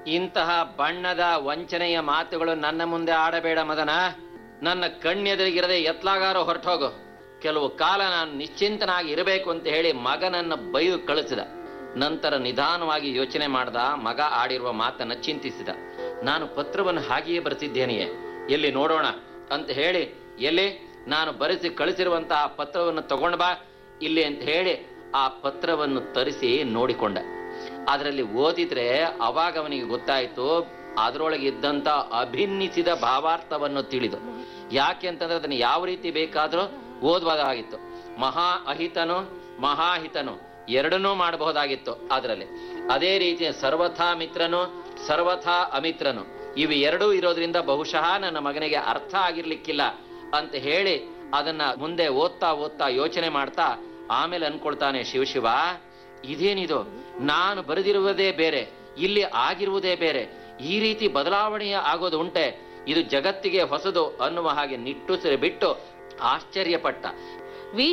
ಇಂತಹ ಬಣ್ಣದ ವಂಚನೆಯ ಮಾತುಗಳು ನನ್ನ ಮುಂದೆ ಆಡಬೇಡ ಮದನ ನನ್ನ ಕಣ್ಣೆದುರಿಗಿರದೆ ಎತ್ಲಾಗಾರೋ ಹೊರಟೋಗು ಕೆಲವು ಕಾಲ ನಾನು ನಿಶ್ಚಿಂತನಾಗಿ ಇರಬೇಕು ಅಂತ ಹೇಳಿ ಮಗನನ್ನ ಬೈದು ಕಳಿಸಿದ ನಂತರ ನಿಧಾನವಾಗಿ ಯೋಚನೆ ಮಾಡ್ದ ಮಗ ಆಡಿರುವ ಮಾತನ್ನ ಚಿಂತಿಸಿದ ನಾನು ಪತ್ರವನ್ನು ಹಾಗೆಯೇ ಬರೆಸಿದ್ದೇನೆಯೇ ಎಲ್ಲಿ ನೋಡೋಣ ಅಂತ ಹೇಳಿ ಎಲ್ಲಿ ನಾನು ಬರೆಸಿ ಕಳಿಸಿರುವಂತಹ ಪತ್ರವನ್ನು ತಗೊಂಡ್ ಬಾ ಇಲ್ಲಿ ಅಂತ ಹೇಳಿ ಆ ಪತ್ರವನ್ನು ತರಿಸಿ ನೋಡಿಕೊಂಡ ಅದರಲ್ಲಿ ಓದಿದ್ರೆ ಅವಾಗ ಅವನಿಗೆ ಗೊತ್ತಾಯ್ತು ಅದರೊಳಗೆ ಇದ್ದಂತ ಅಭಿನ್ನಿಸಿದ ಭಾವಾರ್ಥವನ್ನು ತಿಳಿದು ಯಾಕೆ ಅಂತಂದ್ರೆ ಅದನ್ನು ಯಾವ ರೀತಿ ಬೇಕಾದ್ರೂ ಓದಬಹುದಾಗಿತ್ತು ಮಹಾ ಅಹಿತನು ಮಹಾಹಿತನು ಎರಡನ್ನೂ ಮಾಡಬಹುದಾಗಿತ್ತು ಅದರಲ್ಲಿ ಅದೇ ರೀತಿ ಸರ್ವಥಾ ಮಿತ್ರನು ಸರ್ವಥಾ ಅಮಿತ್ರನು ಇವು ಎರಡೂ ಇರೋದ್ರಿಂದ ಬಹುಶಃ ನನ್ನ ಮಗನಿಗೆ ಅರ್ಥ ಆಗಿರ್ಲಿಕ್ಕಿಲ್ಲ ಅಂತ ಹೇಳಿ ಅದನ್ನ ಮುಂದೆ ಓದ್ತಾ ಓದ್ತಾ ಯೋಚನೆ ಮಾಡ್ತಾ ಆಮೇಲೆ ಅನ್ಕೊಳ್ತಾನೆ ಶಿವಶಿವ ಇದೇನಿದು ನಾನು ಬರೆದಿರುವುದೇ ಬೇರೆ ಇಲ್ಲಿ ಆಗಿರುವುದೇ ಬೇರೆ ಈ ರೀತಿ ಬದಲಾವಣೆಯ ಆಗೋದು ಉಂಟೆ ಇದು ಜಗತ್ತಿಗೆ ಹೊಸದು ಅನ್ನುವ ಹಾಗೆ ನಿಟ್ಟುಸಿರು ಬಿಟ್ಟು ಆಶ್ಚರ್ಯಪಟ್ಟ